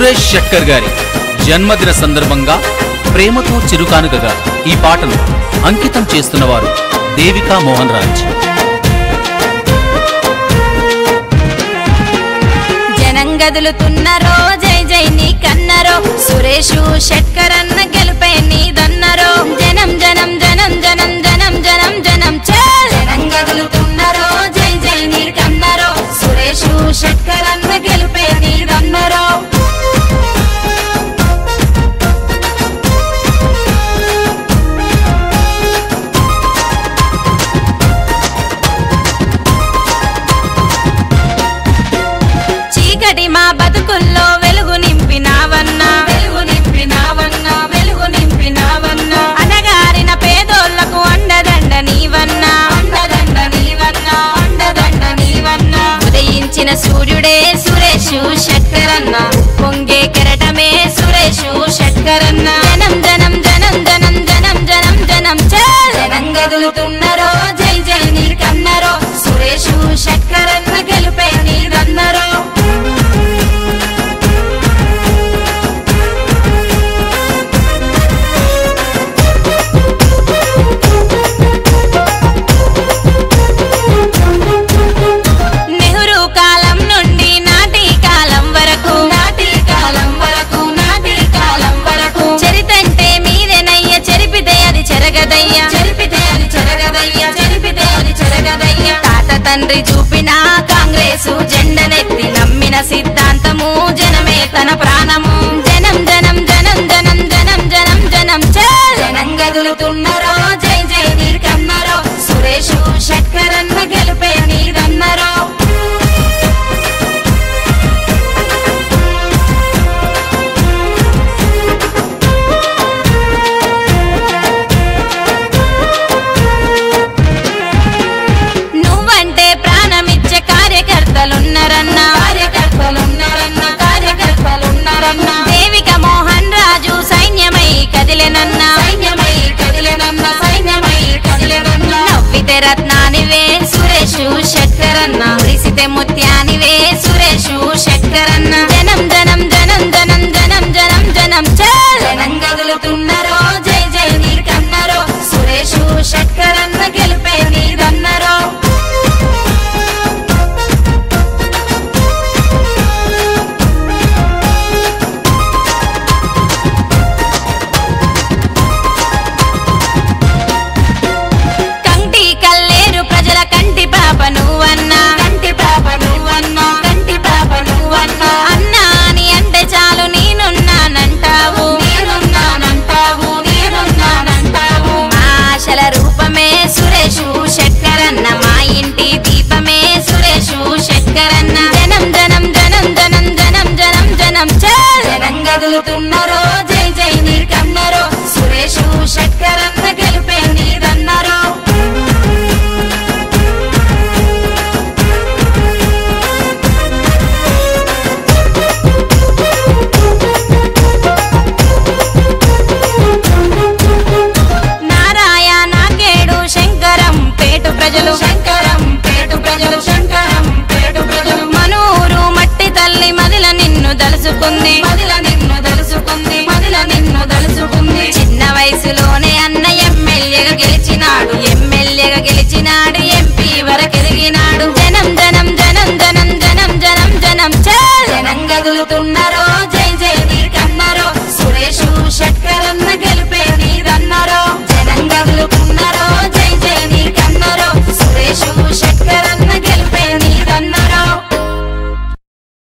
సురేష్ షట్కర్ గారి జన్మదిన సందర్భంగా ప్రేమతో చిరుకానుకగా ఈ పాటను అంకితం చేస్తున్నవారు దేవికా మోహన్ రాజ్ జనం గదులుతున్నరో జై జై నీ కన్నరో సురేషు షట్కర్ అన్న గెలుపై నీదన్నరో జనం జనం జనం జనం జనం జనం జనం చల్ జనం గదులుతున్నరో జై జై నీ కన్నరో సురేషు షట్కర్ అన్న గెలుపై నీదన్నరో చీకటి మా బతుకుల్లో వెలుగు నింపినావన్నా వెలుగు నింపినావన్నా వెలుగు నింపినావన్నా అనగారిన పేదోళ్లకు అండదండ నీవన్నా అండదండ నీవన్నా అండదండ నీవన్నా ఉదయించిన సూర్యుడే సురేషు షట్కరన్న పొంగే కెరటమే సురేషు షట్కరన్న జనం జనం జనం జనం జనం జనం జనం చల్ జనం గదులుతున్నరో జై జై నీ కన్నరో సురేషు షట్కరన్న గెలుపే నీదన్నరో నెహ్రూ కాలం నుండి నాటి కాలం వరకు నాటి కాలం వరకు నాటి కాలం వరకు చరితంటే మీదేనయ్య చెరిపితే అది చెరగదయ్య చెరిపితే అది చెరగదయ్య చెరిపితే అది చెరగదయ్య తాత తండ్రి చూపిన కాంగ్రెస్ జెండనెత్తి నమ్మిన సిద్ధాంతము జనమే తన ప్రాణము జనం జనం జనం జనం జనం జనం జనం చల్ జనం గదులుతున్నరో జై జై నీకన్నరో సురేషు షట్కరన్న గెలుపే నీదన్నరో నువ్వంటే ప్రాణమిచ్చే కార్యకర్తలున్నారన్నా కార్యకర్తలున్నారన్నా కార్యకర్తలున్నారన్నా దేవిక మోహన్ రాజు సైన్యమై కదిలెనన్నా సైన్యమై కదిలెనన్నా సైన్యమై కదిలెనన్నా నవ్వితే రత్నానివే సురేషు షట్కరన్న ఉరిసితే ముత్యానివే సురేషు షట్కరన్న జనం జనం జనం జనం జనం జనం జనం చల్ జనం గదులుతున్నరో జై జై నీకన్నరో సురేషు షట్కరన్న గెలుపే నీదన్నరో కంటి కల్లేరు ప్రజల కంటి పాప నువ్వన్నా కంటి పాప నువ్వన్నా కంటి పాప నువ్వన్నా అన్నా అని అంటే చాలు నేనున్నానంటావు నేనున్నానంటావు నేనున్నానంటావు మా ఆశల రూపమే సురేషు షట్కరన్న మా ఇంటి దీపమే సురేషు షట్కరన్న జనం జనం జనం జనం జనం జనం జనం చల్ జనం గదులుతున్న